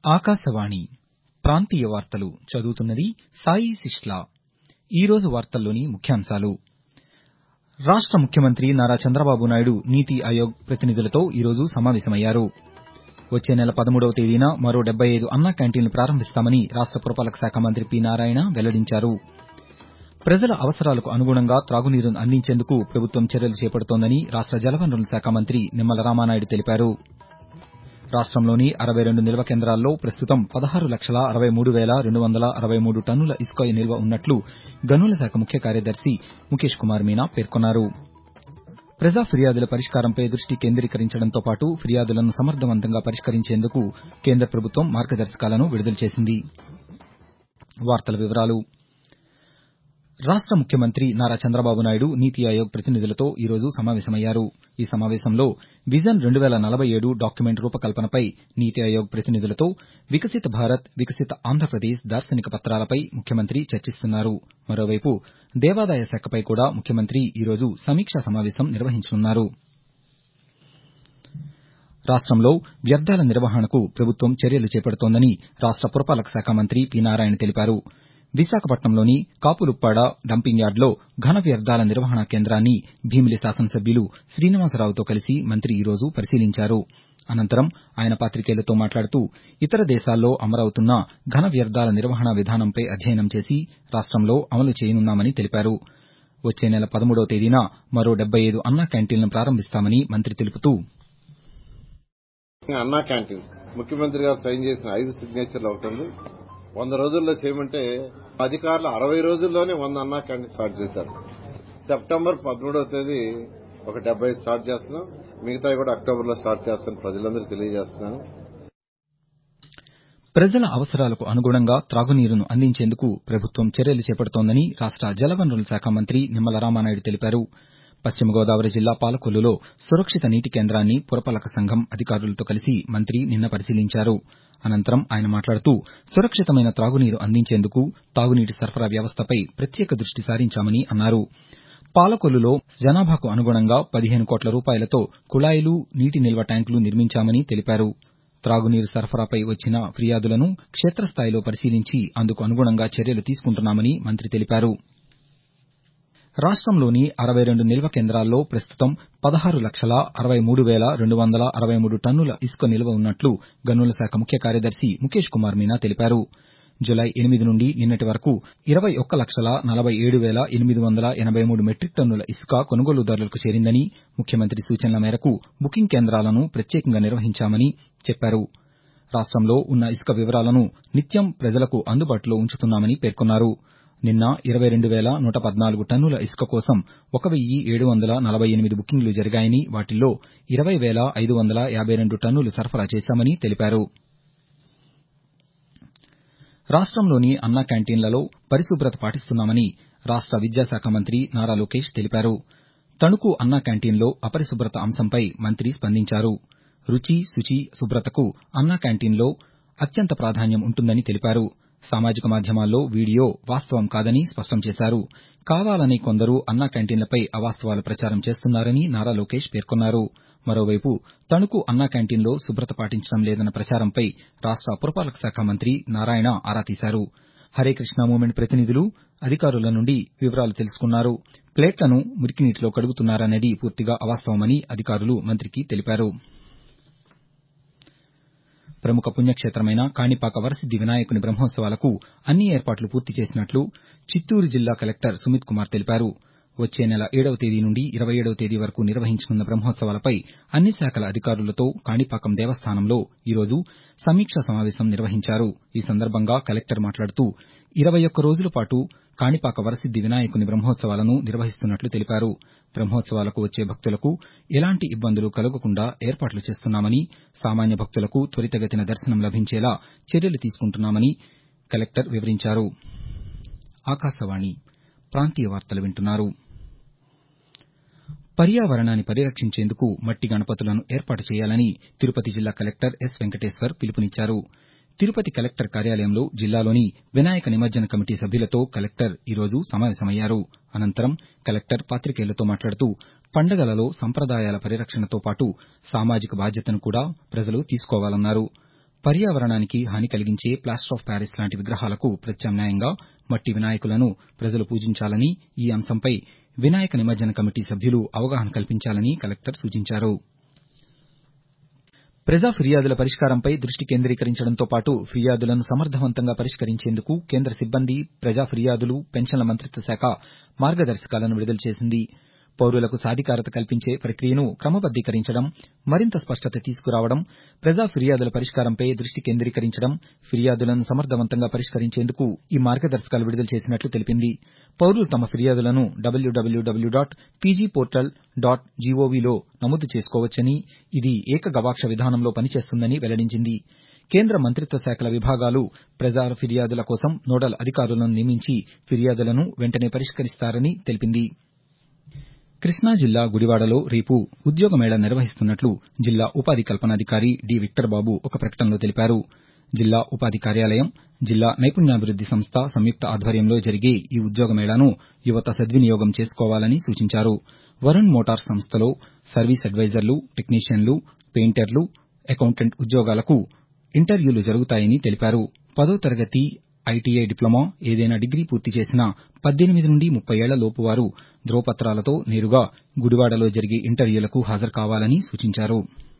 ఆకాశవాణి ప్రాంతీయ వార్తలు చదువుతున్నది సాయి సిస్లా ఈరోజు వార్తల్లోని ముఖ్యాంశాలు రాష్ట ముఖ్యమంత్రి నారా చంద్రబాబు నాయుడు నీతి ఆయోగ్ ప్రతినిధులతో ఈరోజు సమావేశమయ్యారు వచ్చే నెల పదమూడవ తేదీన మరో డెబ్బై ఐదు అన్నా క్యాంటీన్లు ప్రారంభిస్తామని రాష్ట పురపాలక శాఖ మంత్రి పి నారాయణ వెల్లడించారు ప్రజల అవసరాలకు అనుగుణంగా తాగునీరును అందించేందుకు ప్రభుత్వం చర్యలు చేపడుతోందని రాష్ట జలవనరుల శాఖ మంత్రి నిమ్మల రామానాయుడు తెలిపారు రాష్టంలోని అరవై రెండు నిల్వ కేంద్రాల్లో ప్రస్తుతం పదహారు లక్షల అరవై మూడు వేల రెండు వందల అరవై మూడు టన్నుల ఇసుక నిల్వ ఉన్నట్లు గనుల శాఖ ముఖ్య కార్యదర్శి ముఖేష్ కుమార్ మీనా పేర్కొన్నారు ప్రజా ఫిర్యాదుల పరిష్కారంపై దృష్టి కేంద్రీకరించడంతో పాటు ఫిర్యాదులను సమర్దవంతంగా పరిష్కరించేందుకు కేంద్ర ప్రభుత్వం మార్గదర్శకాలను విడుదల చేసింది రాష్ట ముఖ్యమంత్రి నారా చంద్రబాబు నాయుడు నీతి ఆయోగ్ ప్రతినిధులతో ఈరోజు సమావేశమయ్యారు ఈ సమావేశంలో విజన్ రెండు వేల నలభై ఏడు డాక్యుమెంట్ రూపకల్పనపై నీతి ఆయోగ్ ప్రతినిధులతో వికసిత భారత్ వికసిత ఆంధ్రప్రదేశ్ దార్శనిక పత్రాలపై ముఖ్యమంత్రి చర్చిస్తున్నారు మరోవైపు దేవాదాయ శాఖపై కూడా ముఖ్యమంత్రి ఈరోజు సమీక్షా సమావేశం నిర్వహించనున్నారు రాష్టంలో వ్యర్థాల నిర్వహణకు ప్రభుత్వం చర్యలు చేపడుతోందని రాష్ట పురపాలక శాఖ మంత్రి పి నారాయణ తెలిపారు విశాఖపట్నంలోని కాపులుప్పాడ డంపింగ్ యార్డులో ఘన వ్యర్థాల నిర్వహణా కేంద్రాన్ని భీమిలి శాసనసభ్యులు శ్రీనివాసరావుతో కలిసి మంత్రి ఈరోజు పరిశీలించారు అనంతరం ఆయన పాతికేయులతో మాట్లాడుతూ ఇతర దేశాల్లో అమలవుతున్న ఘన వ్యర్థాల నిర్వహణా విధానంపై అధ్యయనం చేసి రాష్టంలో అమలు చేయనున్నామని తెలిపారు వచ్చే నెల పదమూడవ తేదీన మరో డెబ్బై ఐదు అన్నా క్యాంటీన్లను ప్రారంభిస్తామని మంత్రి తెలుపుతూ అన్నా క్యాంటీన్స్ ముఖ్యమంత్రి గారు సైన్ చేసిన ఐదు సిగ్నేచర్లు ఒకటి ఉంది వంద రోజుల్లో చేయమంటే అధికారులు అరవై రోజుల్లోనే వంద అన్నా క్యాంటీన్ స్టార్ట్ చేశారు సెప్టెంబర్ పదమూడవ తేదీ ఒక డెబ్బై స్టార్ట్ చేస్తున్నాం మిగతావి కూడా అక్టోబర్ లో స్టార్ట్ చేస్తాను ప్రజలందరూ తెలియజేస్తున్నాను ప్రజల అవసరాలకు అనుగుణంగా తాగునీరును అందించేందుకు ప్రభుత్వం చర్యలు చేపడుతోందని రాష్ట జలవనరుల శాఖ మంత్రి నిమ్మల రామానాయుడు తెలిపారు పశ్చిమ గోదావరి జిల్లా పాలకొల్లులో సురక్షిత నీటి కేంద్రాన్ని పురపాలక సంఘం అధికారులతో కలిసి మంత్రి నిన్న పరిశీలించారు అనంతరం ఆయన మాట్లాడుతూ సురక్షితమైన తాగునీరు అందించేందుకు తాగునీటి సరఫరా వ్యవస్థపై ప్రత్యేక దృష్టి సారించామని అన్నారు పాలకొల్లులో జనాభాకు అనుగుణంగా పదిహేను కోట్ల రూపాయలతో కుళాయిలు నీటి నిల్వ ట్యాంకులు నిర్మించామని తెలిపారు తాగునీరు సరఫరాపై వచ్చిన ఫిర్యాదులను క్షేతస్థాయిలో పరిశీలించి అందుకు అనుగుణంగా చర్యలు తీసుకుంటున్నామని మంత్రి తెలిపారు రాష్టంలోని అరవై రెండు నిల్వ కేంద్రాల్లో ప్రస్తుతం పదహారు లక్షల అరవై మూడు వేల రెండు వందల అరవై మూడు టన్నుల ఇసుక నిల్వ ఉన్నట్లు గనుల శాఖ ముఖ్య కార్యదర్శి ముఖేష్ కుమార్ మీనా తెలిపారు జులై ఎనిమిది నుండి నిన్నటి వరకు ఇరవై ఒక్క లక్షల నలభై ఏడు వేల ఎనిమిది వందల ఎనబై మూడు మెట్రిక్ టన్నుల ఇసుక కొనుగోలుదారులకు చేరిందని ముఖ్యమంత్రి సూచనల మేరకు బుకింగ్ కేంద్రాలను ప్రత్యేకంగా నిర్వహించామని చెప్పారు రాష్టంలో ఉన్న ఇసుక వివరాలను నిత్యం ప్రజలకు అందుబాటులో ఉంచుతున్నామని పేర్కొన్నారు నిన్న ఇరవై రెండు వేల నూట పద్నాలుగు టన్నుల ఇసుక కోసం ఒక వెయ్యి ఏడు వందల నలభై ఎనిమిది బుకింగ్లు జరిగాయని వాటిల్లో ఇరవై వేల ఐదు వందల యాబై రెండు టన్నులు సరఫరా చేశామని తెలిపారు రాష్టంలోని అన్నా క్యాంటీన్లలో పరిశుభ్రత పాటిస్తున్నామని రాష్ట విద్యాశాఖ మంత్రి నారా లోకేష్ తెలిపారు తణుకు అన్నా క్యాంటీన్లో అపరిశుభ్రత అంశంపై మంత్రి స్పందించారు రుచి శుచి శుభ్రతకు అన్నా క్యాంటీన్లో అత్యంత ప్రాధాన్యం ఉంటుందని తెలిపారు సామాజిక మాధ్యమాల్లో వీడియో వాస్తవం కాదని స్పష్టం చేశారు కావాలని కొందరు అన్నా క్యాంటీన్లపై అవాస్తవాలు ప్రచారం చేస్తున్నారని నారా లోకేష్ పేర్కొన్నారు మరోవైపు తణుకు అన్నా క్యాంటీన్లో శుభ్రత పాటించడం లేదన్న ప్రచారంపై రాష్ట పురపాలక శాఖ మంత్రి నారాయణ ఆరా తీశారు హరేకృష్ణ మూవ్మెంట్ ప్రతినిధులు అధికారుల నుండి వివరాలు తెలుసుకున్నారు ప్లేట్లను మురికినీటిలో కడుగుతున్నారనేది పూర్తిగా అవాస్తవమని అధికారులు మంత్రికి తెలిపారు ప్రముఖ పుణ్యక్షేత్రమైన కాణిపాక వరసిద్ది వినాయకుని బ్రహ్మోత్సవాలకు అన్ని ఏర్పాట్లు పూర్తి చేసినట్లు చిత్తూరు జిల్లా కలెక్టర్ సుమిత్ కుమార్ తెలిపారు వచ్చే నెల ఏడవ తేదీ నుండి ఇరవై ఏడవ తేదీ వరకు నిర్వహించనున్న బ్రహ్మోత్సవాలపై అన్ని శాఖల అధికారులతో కాణిపాకం దేవస్థానంలో ఈరోజు సమీక్షా సమావేశం నిర్వహించారు ఈ సందర్భంగా కలెక్టర్ మాట్లాడుతూ ఇరవై ఒక్క రోజుల పాటు కాణిపాక వరసిద్ది వినాయకుని బ్రహ్మోత్సవాలను నిర్వహిస్తున్నట్లు తెలిపారు బ్రహ్మోత్సవాలకు వచ్చే భక్తులకు ఎలాంటి ఇబ్బందులు కలగకుండా ఏర్పాట్లు చేస్తున్నామని సామాన్య భక్తులకు త్వరితగతిన దర్శనం లభించేలా చర్యలు తీసుకుంటున్నామని కలెక్టర్ వివరించారు ఆకాశవాణి ప్రాంతీయ వార్తలు వింటున్నారు పర్యావరణాన్ని పరిరక్షించేందుకు మట్టి గణపతులను ఏర్పాటు చేయాలని తిరుపతి జిల్లా కలెక్టర్ ఎస్ వెంకటేశ్వర్ పిలుపునిచ్చారు తిరుపతి కలెక్టర్ కార్యాలయంలో జిల్లాలోని వినాయక నిమజ్జన కమిటీ సభ్యులతో కలెక్టర్ ఈరోజు సమావేశమయ్యారు అనంతరం కలెక్టర్ పాతికేయులతో మాట్లాడుతూ పండుగలలో సంప్రదాయాల పరిరక్షణతో పాటు సామాజిక బాధ్యతను కూడా ప్రజలు తీసుకోవాలన్నారు పర్యావరణానికి హాని కలిగించే ప్లాస్టర్ ఆఫ్ ప్యారిస్ లాంటి విగ్రహాలకు ప్రత్యామ్నాయంగా మట్టి వినాయకులను ప్రజలు పూజించాలని ఈ అంశంపై వినాయక నిమజ్జన కమిటీ సభ్యులు అవగాహన కల్పించాలని కలెక్టర్ సూచించారు ప్రజా ఫిర్యాదుల పరిష్కారంపై దృష్టి కేంద్రీకరించడంతో పాటు ఫిర్యాదులను సమర్థవంతంగా పరిష్కరించేందుకు కేంద్ర సిబ్బంది ప్రజా ఫిర్యాదులు పెన్షన్ల మంతిత్వ శాఖ మార్గదర్శకాలను విడుదల చేసింది పౌరులకు సాధికారత కల్పించే ప్రక్రియను క్రమబద్దీకరించడం మరింత స్పష్టత తీసుకురావడం ప్రజా ఫిర్యాదుల పరిష్కారంపై దృష్టి కేంద్రీకరించడం ఫిర్యాదులను సమర్థవంతంగా పరిష్కరించేందుకు ఈ మార్గదర్శకాలు విడుదల చేసినట్లు తెలిపింది పౌరులు తమ ఫిర్యాదులను W W W dot P G portal dot జీఓవీలో నమోదు చేసుకోవచ్చని ఇది ఏక గవాక్ష విధానంలో పనిచేస్తుందని వెల్లడించింది కేంద్ర మంతిత్వ శాఖల విభాగాలు ప్రజా ఫిర్యాదుల కోసం నోడల్ అధికారులను నియమించి ఫిర్యాదులను వెంటనే పరిష్కరిస్తారని తెలిపింది కృష్ణా జిల్లా గుడివాడలో రేపు ఉద్యోగ మేళా నిర్వహిస్తున్నట్లు జిల్లా ఉపాధి కల్పనాధికారి డి విక్టర్ బాబు ఒక ప్రకటనలో తెలిపారు జిల్లా ఉపాధి కార్యాలయం జిల్లా నైపుణ్యాభివృద్ది సంస్థ సంయుక్త ఆధ్వర్యంలో జరిగే ఈ ఉద్యోగ మేళాను యువత సద్వినియోగం చేసుకోవాలని సూచించారు వరుణ్ మోటార్స్ సంస్థలో సర్వీస్ అడ్వైజర్లు టెక్నీషియన్లు పెయింటర్లు అకౌంటెంట్ ఉద్యోగాలకు ఇంటర్వ్యూలు జరుగుతాయని తెలిపారు పదో తరగతి ఐటీఐ డిప్లొమా ఏదైనా డిగ్రీ పూర్తి చేసిన పద్దెనిమిది నుండి ముప్పై ఏళ్ల లోపు వారు ధ్రువపత్రాలతో నేరుగా గుడివాడలో జరిగే ఇంటర్వ్యూలకు హాజరు కావాలని సూచించారు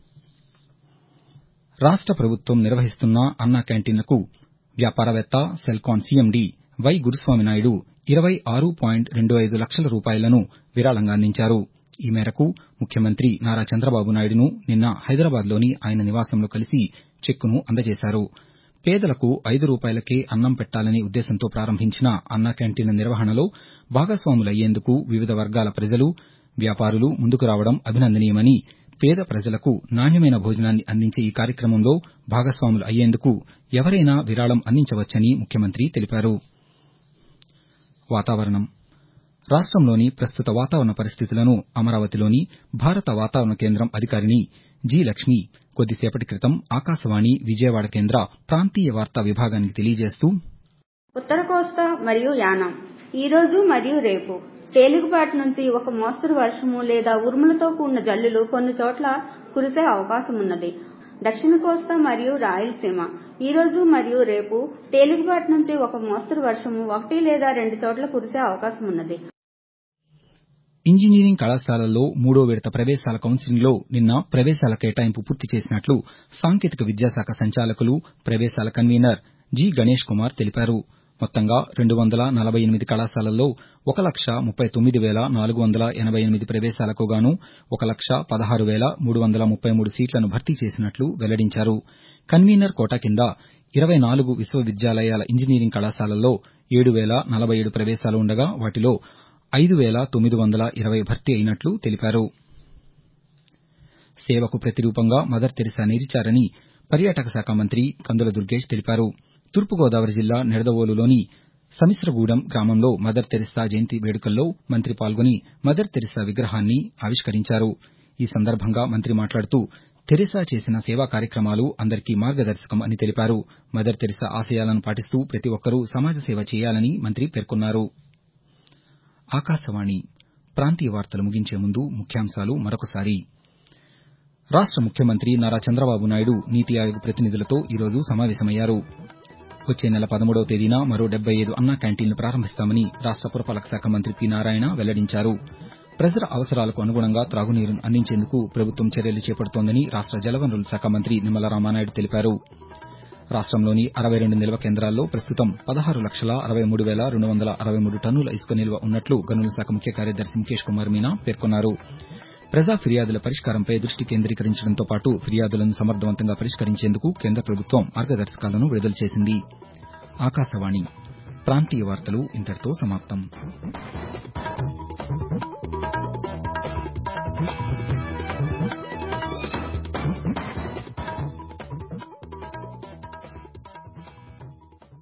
రాష్ట ప్రభుత్వం నిర్వహిస్తున్న అన్నా క్యాంటీన్లకు వ్యాపారవేత్త సెల్కాన్ సీఎండీ వై గురుస్వామినాయుడు ఇరవై ఆరు పాయింట్ రెండు ఐదు లక్షల రూపాయలను విరాళంగా అందించారు ఈ మేరకు ముఖ్యమంత్రి నారా చంద్రబాబు నాయుడును నిన్న హైదరాబాద్లోని ఆయన నివాసంలో కలిసి చెక్కును అందజేశారు పేదలకు ఐదు రూపాయలకే అన్నం పెట్టాలనే ఉద్దేశంతో ప్రారంభించిన అన్నా క్యాంటీన్ల నిర్వహణలో భాగస్వాములయ్యేందుకు వివిధ వర్గాల ప్రజలు వ్యాపారులు ముందుకు రావడం అభినందనీయమని పేద ప్రజలకు నాణ్యమైన భోజనాన్ని అందించే ఈ కార్యక్రమంలో భాగస్వాములు అయ్యేందుకు ఎవరైనా విరాళం అందించవచ్చని ముఖ్యమంత్రి తెలిపారు వాతావరణం రాష్టంలోని ప్రస్తుత వాతావరణ పరిస్థితులను అమరావతిలోని భారత వాతావరణ కేంద్రం అధికారిని జి లక్ష్మి కొద్దిసేపటి క్రితం ఆకాశవాణి విజయవాడ కేంద్ర ప్రాంతీయ వార్తా విభాగానికి తెలియజేస్తూ ఉత్తర కోస్తా మరియు యానం ఈ రోజు మరియు రేపు తేలికపాటి నుంచి ఒక మోస్తరు వర్షము లేదా ఉరుములతో కూడిన జల్లులు కొన్ని చోట్ల కురిసే అవకాశం ఉన్నది దక్షిణ కోస్తా మరియు రాయలసీమ ఈ రోజు మరియు రేపు తేలికపాటి నుంచి ఒక మోస్తరు వర్షము ఒకటి లేదా రెండు చోట్ల కురిసే అవకాశం ఉన్నది ఇంజనీరింగ్ కళాశాలల్లో మూడో విడత ప్రవేశాల కౌన్సిలింగ్లో నిన్న ప్రవేశాల కేటాయింపు పూర్తి చేసినట్లు సాంకేతిక విద్యాశాఖ సంచాలకులు ప్రవేశాల కన్వీనర్ జి గణేష్ కుమార్ తెలిపారు మొత్తంగా రెండు వందల నలభై ఎనిమిది కళాశాలల్లో ఒక లక్ష ముప్పై తొమ్మిది వేల నాలుగు వందల ఎనబై ఎనిమిది ప్రవేశాలకు గాను ఒక లక్ష పదహారు వేల మూడు వందల ముప్పై మూడు సీట్లను భర్తీ చేసినట్లు వెల్లడించారు కన్వీనర్ కోటా కింద ఇరవై నాలుగు విశ్వవిద్యాలయాల ఇంజనీరింగ్ కళాశాలల్లో ఏడు వేల నలభై ఏడు ప్రవేశాలు ఉండగా వాటిలో ఐదు వేల తొమ్మిది వందల ఇరవై భర్తీ అయినట్లు తెలిపారు సేవకు ప్రతిరూపంగా మదర్ తెరిసా నిలిచారని పర్యాటక శాఖ మంత్రి కందుల దుర్గేష్ తెలిపారు తూర్పుగోదావరి జిల్లా నిడదవోలులోని సమిశ్రగూడెం గ్రామంలో మదర్ తెరిసా జయంతి వేడుకల్లో మంత్రి పాల్గొని మదర్ తెరిసా విగ్రహాన్ని ఆవిష్కరించారు ఈ సందర్భంగా మంత్రి మాట్లాడుతూ తెరిసా చేసిన సేవా కార్యక్రమాలు అందరికీ మార్గదర్శకం అని తెలిపారు మదర్ తెరిసా ఆశయాలను పాటిస్తూ ప్రతి ఒక్కరూ సమాజ సేవ చేయాలని మంత్రి పేర్కొన్నారు ఆకాశవాణి ప్రాంతీయ వార్తలు ముగించే ముందు ముఖ్యాంశాలు మరొకసారి రాష్ట ముఖ్యమంత్రి నారా చంద్రబాబు నాయుడు నీతి ఆయోగ్ ప్రతినిధులతో ఈరోజు సమావేశమయ్యారు వచ్చే నెల పదమూడవ తేదీన మరో డెబ్బై ఐదు అన్నా క్యాంటీన్లు ప్రారంభిస్తామని రాష్ట పురపాలక శాఖ మంత్రి పి నారాయణ వెల్లడించారు ప్రజల అవసరాలకు అనుగుణంగా త్రాగునీరును అందించేందుకు ప్రభుత్వం చర్యలు చేపడుతోందని రాష్ట జలవనరుల శాఖ మంత్రి నిమ్మల రామానాయుడు తెలిపారు రాష్టంలోని అరవై రెండు నిల్వ కేంద్రాల్లో ప్రస్తుతం పదహారు లక్షల అరవై మూడు వేల రెండు వందల అరవై మూడు టన్నుల ఇసుక నిల్వ ఉన్నట్లు గనుల శాఖ ముఖ్య కార్యదర్శి ముఖేష్ కుమార్ మీనా పేర్కొన్నారు ప్రజా ఫిర్యాదుల పరిష్కారంపై దృష్టి కేంద్రీకరించడంతో పాటు ఫిర్యాదులను సమర్థవంతంగా పరిష్కరించేందుకు కేంద్ర ప్రభుత్వం మార్గదర్శకాలను విడుదల చేసింది ఆకాశవాణి ప్రాంతీయ వార్తలు ఇంతటితో సమాప్తం